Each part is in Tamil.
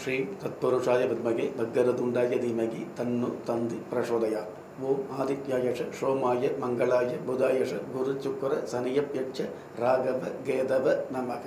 ஸ்ரீ தத்புருஷாய வித்மகே பக்கரதுண்டாய தீமகி தன்னு தந்தி பிரசோதயா ஓம் ஆதித்யாயஷ சோமாய மங்களாய புதாயஷ குரு சுக்கர சனியப்யட்ச ராகவ கேதவ நமக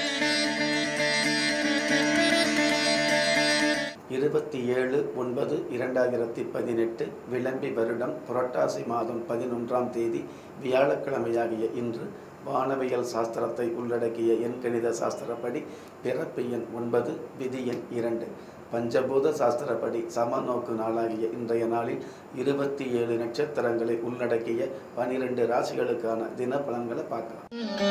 இருபத்தி ஏழு ஒன்பது இரண்டாயிரத்தி பதினெட்டு விளம்பி வருடம் புரட்டாசி மாதம் பதினொன்றாம் தேதி வியாழக்கிழமையாகிய இன்று வானவியல் சாஸ்திரத்தை உள்ளடக்கிய எண்கணித சாஸ்திரப்படி பிறப்பு எண் ஒன்பது விதி எண் இரண்டு பஞ்சபூத சாஸ்திரப்படி சமநோக்கு நாளாகிய இன்றைய நாளில் இருபத்தி ஏழு நட்சத்திரங்களை உள்ளடக்கிய பனிரெண்டு ராசிகளுக்கான தினப்பலன்களை பார்க்கலாம்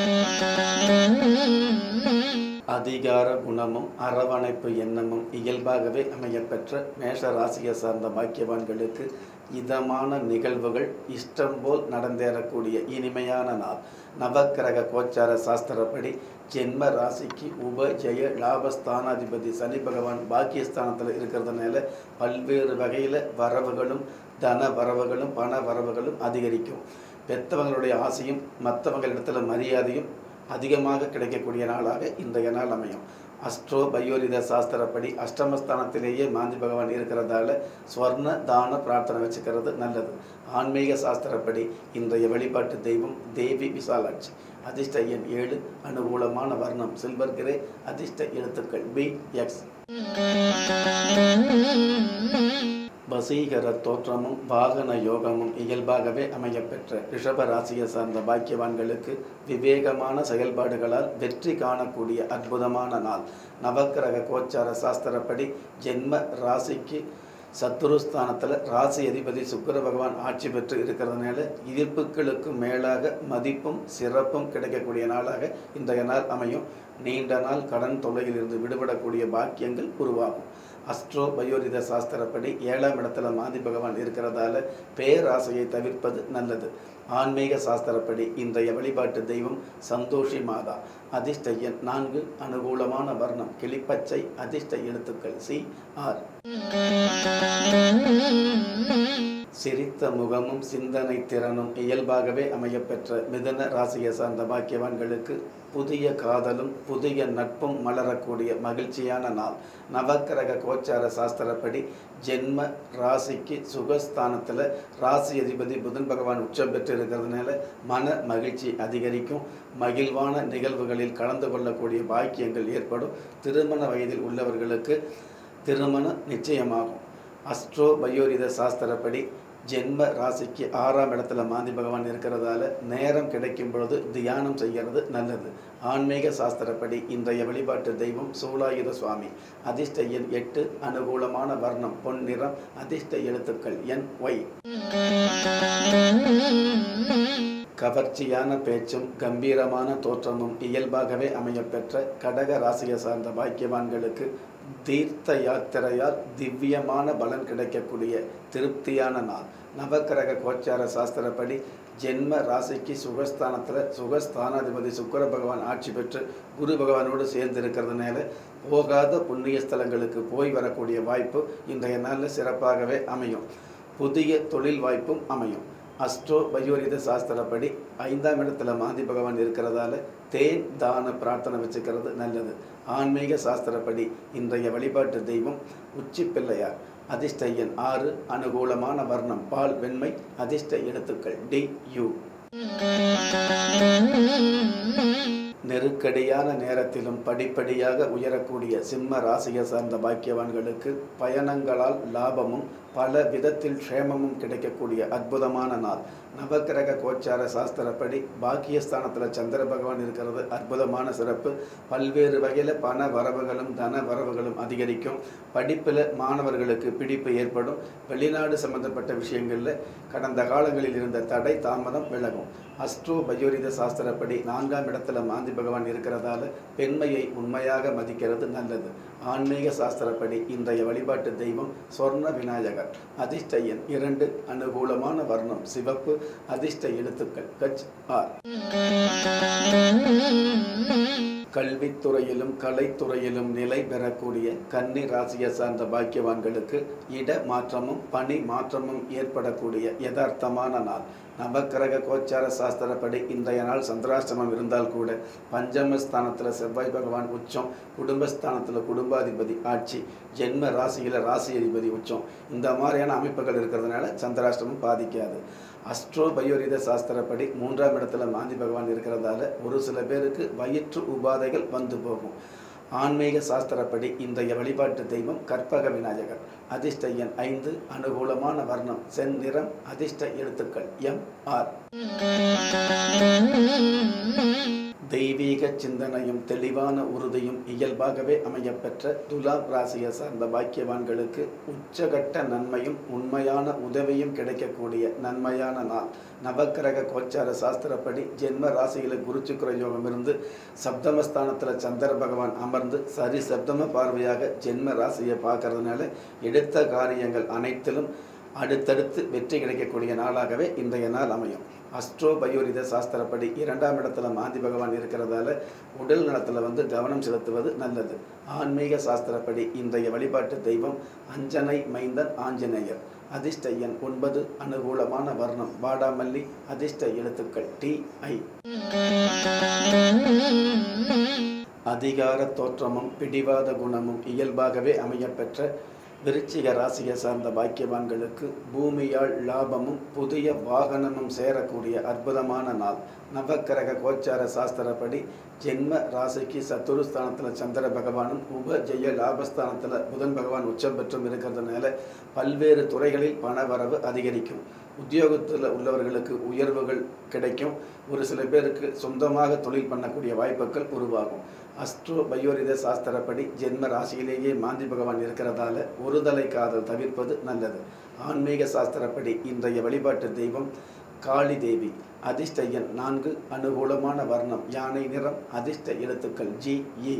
அதிகார குணமும் அரவணைப்பு எண்ணமும் இயல்பாகவே அமையப்பெற்ற மேஷ ராசியை சார்ந்த பாக்கியவான்களுக்கு இதமான நிகழ்வுகள் இஷ்டம் போல் நடந்தேறக்கூடிய இனிமையான நாள் நவக்கிரக கோச்சார சாஸ்திரப்படி ஜென்ம ராசிக்கு உப ஜெய லாபஸ்தானாதிபதி சனி பகவான் பாக்கியஸ்தானத்தில் இருக்கிறதுனால பல்வேறு வகையில் வரவுகளும் தன வரவுகளும் பண வரவுகளும் அதிகரிக்கும் பெற்றவங்களுடைய ஆசையும் மற்றவங்களிடத்துல மரியாதையும் அதிகமாக கிடைக்கக்கூடிய நாளாக இன்றைய நாள் அமையும் அஸ்ட்ரோ பயோரித சாஸ்திரப்படி அஷ்டமஸ்தானத்திலேயே மாந்தி பகவான் இருக்கிறதால ஸ்வர்ண தான பிரார்த்தனை வச்சுக்கிறது நல்லது ஆன்மீக சாஸ்திரப்படி இன்றைய வழிபாட்டு தெய்வம் தேவி விசாலாட்சி அதிர்ஷ்ட எண் ஏழு அனுகூலமான வர்ணம் சில்வர் கிரே அதிர்ஷ்ட எழுத்துக்கள் பி எக்ஸ் வசீகர தோற்றமும் வாகன யோகமும் இயல்பாகவே அமையப்பெற்ற ரிஷப ராசியை சார்ந்த பாக்கியவான்களுக்கு விவேகமான செயல்பாடுகளால் வெற்றி காணக்கூடிய அற்புதமான நாள் நவக்கிரக கோச்சார சாஸ்திரப்படி ஜென்ம ராசிக்கு சத்துருஸ்தானத்தில் ராசி அதிபதி சுக்கர பகவான் ஆட்சி பெற்று இருக்கிறதுனால எதிர்ப்புகளுக்கு மேலாக மதிப்பும் சிறப்பும் கிடைக்கக்கூடிய நாளாக இன்றைய நாள் அமையும் நீண்ட நாள் கடன் தொல்லையில் இருந்து விடுபடக்கூடிய பாக்கியங்கள் உருவாகும் அஸ்ட்ரோ பயோரித சாஸ்திரப்படி ஏழாம் இடத்துல மாதி பகவான் இருக்கிறதால பேராசையை தவிர்ப்பது நல்லது ஆன்மீக சாஸ்திரப்படி இன்றைய வழிபாட்டு தெய்வம் சந்தோஷி மாதா அதிர்ஷ்ட எண் நான்கு அனுகூலமான வர்ணம் கிளிப்பச்சை அதிர்ஷ்ட எழுத்துக்கள் சி ஆர் சிரித்த முகமும் சிந்தனை திறனும் இயல்பாகவே அமையப்பெற்ற மிதன ராசியை சார்ந்த பாக்கியவான்களுக்கு புதிய காதலும் புதிய நட்பும் மலரக்கூடிய மகிழ்ச்சியான நாள் நவக்கிரக கோச்சார சாஸ்திரப்படி ஜென்ம ராசிக்கு சுகஸ்தானத்தில் ராசி அதிபதி புதன் பகவான் உச்சம் பெற்று இருக்கிறதுனால மன மகிழ்ச்சி அதிகரிக்கும் மகிழ்வான நிகழ்வுகளில் கலந்து கொள்ளக்கூடிய பாக்கியங்கள் ஏற்படும் திருமண வயதில் உள்ளவர்களுக்கு திருமணம் நிச்சயமாகும் அஸ்ட்ரோ பயோரித சாஸ்திரப்படி ஜென்ம ராசிக்கு ஆறாம் இடத்துல மாந்தி பகவான் இருக்கிறதால நேரம் கிடைக்கும் பொழுது தியானம் செய்கிறது நல்லது ஆன்மீக சாஸ்திரப்படி இன்றைய வழிபாட்டு தெய்வம் சூலாயுத சுவாமி அதிர்ஷ்ட எண் எட்டு அனுகூலமான வர்ணம் பொன் நிறம் அதிர்ஷ்ட எழுத்துக்கள் என் ஒய் கவர்ச்சியான பேச்சும் கம்பீரமான தோற்றமும் இயல்பாகவே அமையப்பெற்ற கடக ராசியை சார்ந்த பாக்கியவான்களுக்கு தீர்த்த யாத்திரையால் திவ்யமான பலன் கிடைக்கக்கூடிய திருப்தியான நாள் நவக்கிரக கோச்சார சாஸ்திரப்படி ஜென்ம ராசிக்கு சுகஸ்தானத்தில் சுகஸ்தானாதிபதி சுக்கர பகவான் ஆட்சி பெற்று குரு பகவானோடு சேர்ந்து இருக்கிறதுனால போகாத புண்ணிய ஸ்தலங்களுக்கு போய் வரக்கூடிய வாய்ப்பு இன்றைய நாளில் சிறப்பாகவே அமையும் புதிய தொழில் வாய்ப்பும் அமையும் அஸ்ட்ரோ பயோரித சாஸ்திரப்படி ஐந்தாம் இடத்துல மாந்தி பகவான் இருக்கிறதால தேன் தான பிரார்த்தனை வச்சுக்கிறது நல்லது ஆன்மீக சாஸ்திரப்படி இன்றைய வழிபாட்டு தெய்வம் உச்சி பிள்ளையார் அதிர்ஷ்ட எண் ஆறு அனுகூலமான வர்ணம் பால் வெண்மை அதிர்ஷ்ட எழுத்துக்கள் டி யு நெருக்கடியான நேரத்திலும் படிப்படியாக உயரக்கூடிய சிம்ம ராசியை சார்ந்த பாக்கியவான்களுக்கு பயணங்களால் லாபமும் பல விதத்தில் க்ஷேமமும் கிடைக்கக்கூடிய அற்புதமான நாள் நவக்கிரக கோச்சார சாஸ்திரப்படி பாக்கியஸ்தானத்தில் சந்திர பகவான் இருக்கிறது அற்புதமான சிறப்பு பல்வேறு வகையில் பண வரவுகளும் தன வரவுகளும் அதிகரிக்கும் படிப்பில் மாணவர்களுக்கு பிடிப்பு ஏற்படும் வெளிநாடு சம்பந்தப்பட்ட விஷயங்களில் கடந்த காலங்களில் இருந்த தடை தாமதம் விலகும் அஸ்ட்ரோ பயோரித சாஸ்திரப்படி நான்காம் இடத்துல மாந்தி பகவான் இருக்கிறதால பெண்மையை உண்மையாக மதிக்கிறது நல்லது ஆன்மீக சாஸ்திரப்படி இன்றைய வழிபாட்டு தெய்வம் சொர்ண விநாயகர் அதிர்ஷ்ட எண் இரண்டு அனுகூலமான வர்ணம் சிவப்பு அதிர்ஷ்ட எழுத்துக்கள் கச் ஆர் கல்வித்துறையிலும் கலைத்துறையிலும் நிலை பெறக்கூடிய கன்னி ராசியை சார்ந்த பாக்கியவான்களுக்கு இட மாற்றமும் பணி மாற்றமும் ஏற்படக்கூடிய யதார்த்தமான நாள் நவக்கிரக கோச்சார சாஸ்திரப்படி இன்றைய நாள் சந்திராஷ்டமம் இருந்தால் கூட பஞ்சமஸ்தானத்தில் செவ்வாய் பகவான் உச்சம் குடும்பஸ்தானத்தில் குடும்பாதிபதி ஆட்சி ஜென்ம ராசியில் ராசி அதிபதி உச்சம் இந்த மாதிரியான அமைப்புகள் இருக்கிறதுனால சந்திராஷ்டமம் பாதிக்காது அஸ்ட்ரோ பயோரித சாஸ்திரப்படி மூன்றாம் இடத்துல மாந்தி பகவான் இருக்கிறதால ஒரு சில பேருக்கு வயிற்று உபாதைகள் வந்து போகும் ஆன்மீக சாஸ்திரப்படி இன்றைய வழிபாட்டு தெய்வம் கற்பக விநாயகர் அதிர்ஷ்ட எண் ஐந்து அனுகூலமான வர்ணம் செந்நிறம் அதிர்ஷ்ட எழுத்துக்கள் எம் ஆர் தெய்வீக சிந்தனையும் தெளிவான உறுதியும் இயல்பாகவே அமையப்பெற்ற துலாம் ராசியை சார்ந்த பாக்கியவான்களுக்கு உச்சகட்ட நன்மையும் உண்மையான உதவியும் கிடைக்கக்கூடிய நன்மையான நாள் நவக்கிரக கோச்சார சாஸ்திரப்படி ஜென்ம ராசியில் குருச்சுக்குர யோகம் இருந்து சப்தமஸ்தானத்தில் சந்திர பகவான் அமர்ந்து சரி சப்தம பார்வையாக ஜென்ம ராசியை பார்க்கறதுனால எடுத்த காரியங்கள் அனைத்திலும் அடுத்தடுத்து வெற்றி கிடைக்கக்கூடிய நாளாகவே இன்றைய நாள் அமையும் அஸ்ட்ரோ பயோரித சாஸ்திரப்படி இரண்டாம் இடத்துல மாந்தி பகவான் இருக்கிறதால உடல் நலத்தில் வந்து கவனம் செலுத்துவது நல்லது ஆன்மீக சாஸ்திரப்படி இன்றைய வழிபாட்டு தெய்வம் அஞ்சனை மைந்தன் ஆஞ்சநேயர் அதிர்ஷ்ட எண் ஒன்பது அனுகூலமான வர்ணம் வாடாமல்லி அதிர்ஷ்ட எழுத்துக்கள் டி ஐ அதிகார தோற்றமும் பிடிவாத குணமும் இயல்பாகவே அமையப்பெற்ற விருச்சிக ராசியை சார்ந்த பாக்கியவான்களுக்கு பூமியால் லாபமும் புதிய வாகனமும் சேரக்கூடிய அற்புதமான நாள் நவக்கிரக கோச்சார சாஸ்திரப்படி ஜென்ம ராசிக்கு சத்துருஸ்தானத்தில் சந்திர பகவானும் உப ஜெய லாபஸ்தானத்தில் புதன் பகவான் உச்சம் பெற்றும் இருக்கிறதுனால பல்வேறு துறைகளில் பண வரவு அதிகரிக்கும் உத்தியோகத்தில் உள்ளவர்களுக்கு உயர்வுகள் கிடைக்கும் ஒரு சில பேருக்கு சொந்தமாக தொழில் பண்ணக்கூடிய வாய்ப்புகள் உருவாகும் அஸ்ட்ரோ பயோரித சாஸ்திரப்படி ஜென்ம ராசியிலேயே மாந்தி பகவான் இருக்கிறதால ஒருதலை காதல் தவிர்ப்பது நல்லது ஆன்மீக சாஸ்திரப்படி இன்றைய வழிபாட்டு தெய்வம் காளி தேவி அதிர்ஷ்ட எண் நான்கு அனுகூலமான வர்ணம் யானை நிறம் அதிர்ஷ்ட எழுத்துக்கள் ஜி இ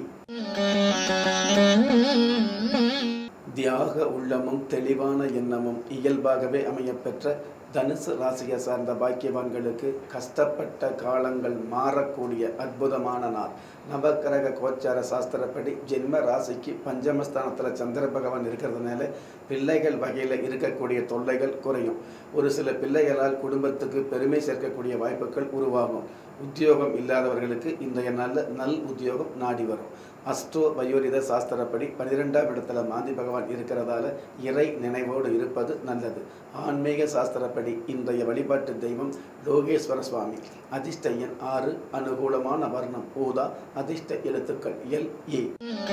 தியாக உள்ளமும் தெளிவான எண்ணமும் இயல்பாகவே அமையப்பெற்ற தனுசு ராசியை சார்ந்த பாக்கியவான்களுக்கு கஷ்டப்பட்ட காலங்கள் மாறக்கூடிய அற்புதமான நாள் நவக்கிரக கோச்சார சாஸ்திரப்படி ஜென்ம ராசிக்கு பஞ்சமஸ்தானத்தில் சந்திர பகவான் இருக்கிறதுனால பிள்ளைகள் வகையில் இருக்கக்கூடிய தொல்லைகள் குறையும் ஒரு சில பிள்ளைகளால் குடும்பத்துக்கு பெருமை சேர்க்கக்கூடிய வாய்ப்புகள் உருவாகும் உத்தியோகம் இல்லாதவர்களுக்கு இன்றைய நாளில் நல் உத்தியோகம் நாடி வரும் அஸ்ட்ரோ வயோரித சாஸ்திரப்படி பன்னிரெண்டாம் இடத்துல மாந்தி பகவான் இருக்கிறதால இறை நினைவோடு இருப்பது நல்லது ஆன்மீக சாஸ்திரப்படி இன்றைய வழிபாட்டு தெய்வம் லோகேஸ்வர சுவாமி அதிர்ஷ்ட எண் ஆறு அனுகூலமான வர்ணம் ஊதா அதிர்ஷ்ட எழுத்துக்கள் எல் ஏ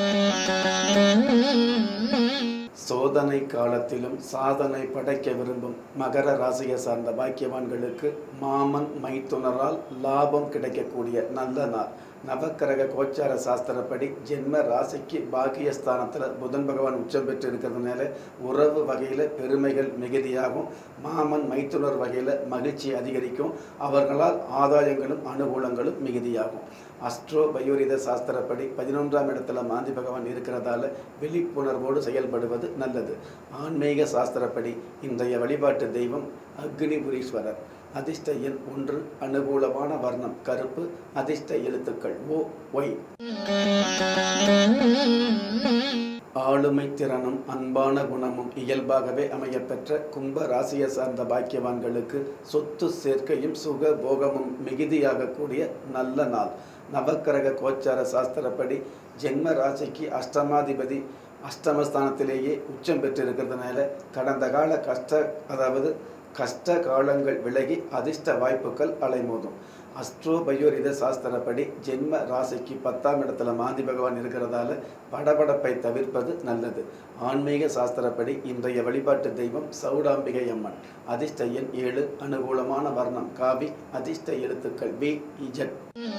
சோதனை காலத்திலும் சாதனை படைக்க விரும்பும் மகர ராசியை சார்ந்த பாக்கியவான்களுக்கு மாமன் மைத்துனரால் லாபம் கிடைக்கக்கூடிய நல்ல நாள் நவக்கிரக கோச்சார சாஸ்திரப்படி ஜென்ம ராசிக்கு பாக்கியஸ்தானத்தில் புதன் பகவான் உச்சம் பெற்று இருக்கிறதுனால உறவு வகையில் பெருமைகள் மிகுதியாகும் மாமன் மைத்துனர் வகையில் மகிழ்ச்சி அதிகரிக்கும் அவர்களால் ஆதாயங்களும் அனுகூலங்களும் மிகுதியாகும் அஸ்ட்ரோ பயோரித சாஸ்திரப்படி பதினொன்றாம் இடத்துல மாந்தி பகவான் இருக்கிறதால விழிப்புணர்வோடு செயல்படுவது நல்லது ஆன்மீக சாஸ்திரப்படி இன்றைய வழிபாட்டு தெய்வம் அக்னிபுரீஸ்வரர் அதிர்ஷ்ட எண் ஒன்று அனுகூலமான வர்ணம் கருப்பு அதிர்ஷ்ட எழுத்துக்கள் ஓ ஒய் ஆளுமை திறனும் அன்பான குணமும் இயல்பாகவே அமையப்பெற்ற கும்ப ராசியை சார்ந்த பாக்கியவான்களுக்கு சொத்து சேர்க்கையும் சுக போகமும் மிகுதியாகக்கூடிய நல்ல நாள் நவக்கிரக கோச்சார சாஸ்திரப்படி ஜென்ம ராசிக்கு அஷ்டமாதிபதி அஷ்டமஸ்தானத்திலேயே உச்சம் பெற்றிருக்கிறதுனால கடந்த கால கஷ்ட அதாவது கஷ்ட காலங்கள் விலகி அதிர்ஷ்ட வாய்ப்புகள் அலைமோதும் அஸ்ட்ரோ பயோரித சாஸ்திரப்படி ஜென்ம ராசிக்கு பத்தாம் இடத்துல மாந்தி பகவான் இருக்கிறதால படபடப்பை தவிர்ப்பது நல்லது ஆன்மீக சாஸ்திரப்படி இன்றைய வழிபாட்டு தெய்வம் சௌடாம்பிகை அம்மன் அதிர்ஷ்ட எண் ஏழு அனுகூலமான வர்ணம் காவி அதிர்ஷ்ட எழுத்துக்கள் வி இஜட்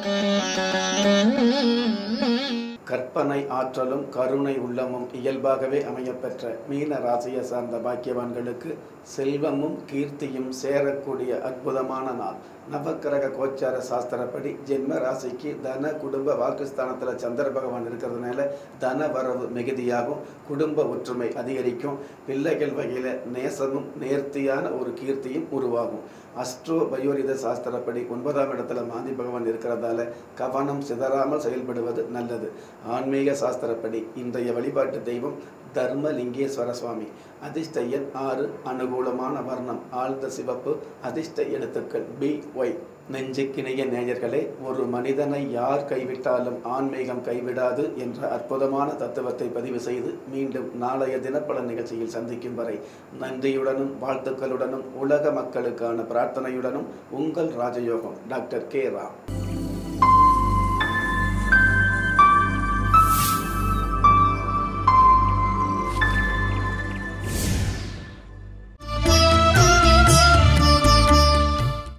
கற்பனை ஆற்றலும் கருணை உள்ளமும் இயல்பாகவே அமையப்பெற்ற மீன ராசியை சார்ந்த பாக்கியவான்களுக்கு செல்வமும் கீர்த்தியும் சேரக்கூடிய அற்புதமான நாள் நவக்கிரக கோச்சார சாஸ்திரப்படி ஜென்ம ராசிக்கு தன குடும்ப வாக்குஸ்தானத்தில் சந்திர பகவான் இருக்கிறதுனால தன வரவு மிகுதியாகும் குடும்ப ஒற்றுமை அதிகரிக்கும் பிள்ளைகள் வகையில் நேசமும் நேர்த்தியான ஒரு கீர்த்தியும் உருவாகும் அஸ்ட்ரோ பயோரித சாஸ்திரப்படி ஒன்பதாம் இடத்துல மாந்தி பகவான் இருக்கிறதால கவனம் சிதறாமல் செயல்படுவது நல்லது ஆன்மீக சாஸ்திரப்படி இன்றைய வழிபாட்டு தெய்வம் தர்மலிங்கேஸ்வர சுவாமி அதிர்ஷ்ட எண் ஆறு அனுகூலமான வர்ணம் ஆழ்ந்த சிவப்பு அதிர்ஷ்ட எழுத்துக்கள் பி ஒய் நெஞ்சுக்கிணைய நேயர்களே ஒரு மனிதனை யார் கைவிட்டாலும் ஆன்மீகம் கைவிடாது என்ற அற்புதமான தத்துவத்தை பதிவு செய்து மீண்டும் நாளைய தினப்பல நிகழ்ச்சியில் சந்திக்கும் வரை நன்றியுடனும் வாழ்த்துக்களுடனும் உலக மக்களுக்கான பிரார்த்தனையுடனும் உங்கள் ராஜயோகம் டாக்டர் கே ராம்